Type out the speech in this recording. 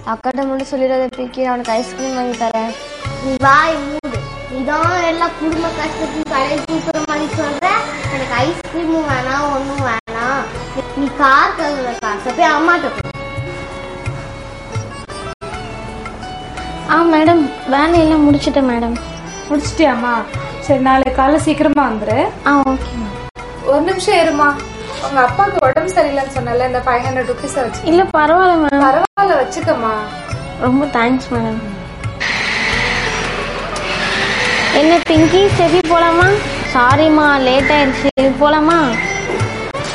அக்காட்ட மட்டும் சொல்லிடாத பிக்கி அவனுக்கு ஐஸ்கிரீம் வாங்கி தரேன் நீ வாய் மூடு இதான் எல்லாம் குடும்ப கஷ்டத்துக்கு கடையை தூக்குற மாதிரி சொல்ற எனக்கு ஐஸ்கிரீமும் வேணாம் ஒன்றும் வேணாம் நீ கார் கழுவுற காசை போய் அம்மாட்ட கொடு. ஆ மேடம் வேலையெல்லாம் முடிச்சிட்டேன் மேடம் முடிச்சிட்டியாம்மா சரி நாளை காலைல சீக்கிரமா வந்துரு ஆ ஓகே மேம் ஒரு நிமிஷம் இருமா உங்க அப்பாவுக்கு உடம்பு சரியில்லைன்னு சொன்னல இந்த ஃபைவ் ஹண்ட்ரட் ருபீஸ் வச்சு இல்ல பரவாயில்ல மேடம் பரவாயில்ல வச்சுக்கம்மா ரொம்ப தேங்க்ஸ் மேடம் என்ன பிங்கி சரி போலாமா சாரிம்மா லேட் ஆயிடுச்சு போலாமா